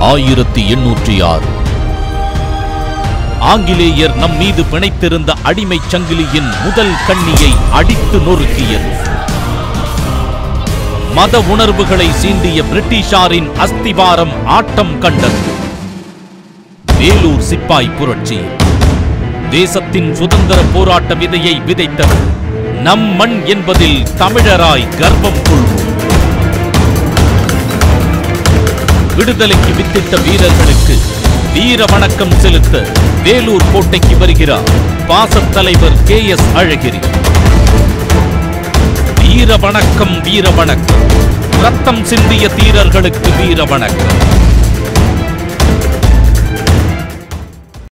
ஆயிரத்தி எண்ணூற்றி ஆறு ஆங்கிலேயர் நம் மீது பிணைத்திருந்த அடிமைச் சங்கிலியின் முதல் கண்ணியை அடித்து நொறுக்கியது மத உணர்வுகளை சீண்டிய பிரிட்டிஷாரின் அஸ்திவாரம் ஆட்டம் கண்டது வேலூர் சிப்பாய் புரட்சி தேசத்தின் சுதந்திர போராட்ட விதையை விதைத்தது நம் மண் என்பதில் தமிழராய் கர்வம் கொள்வோம் விடுதலைக்கு வித்திட்ட வீரர்களுக்கு வீர வணக்கம் செலுத்த வேலூர் கோட்டைக்கு வருகிறார் பாசத் தலைவர் கே எஸ் அழகிரி வீர வணக்கம் வீர வணக்கம் ரத்தம் சிந்திய தீரர்களுக்கு வீர வணக்கம்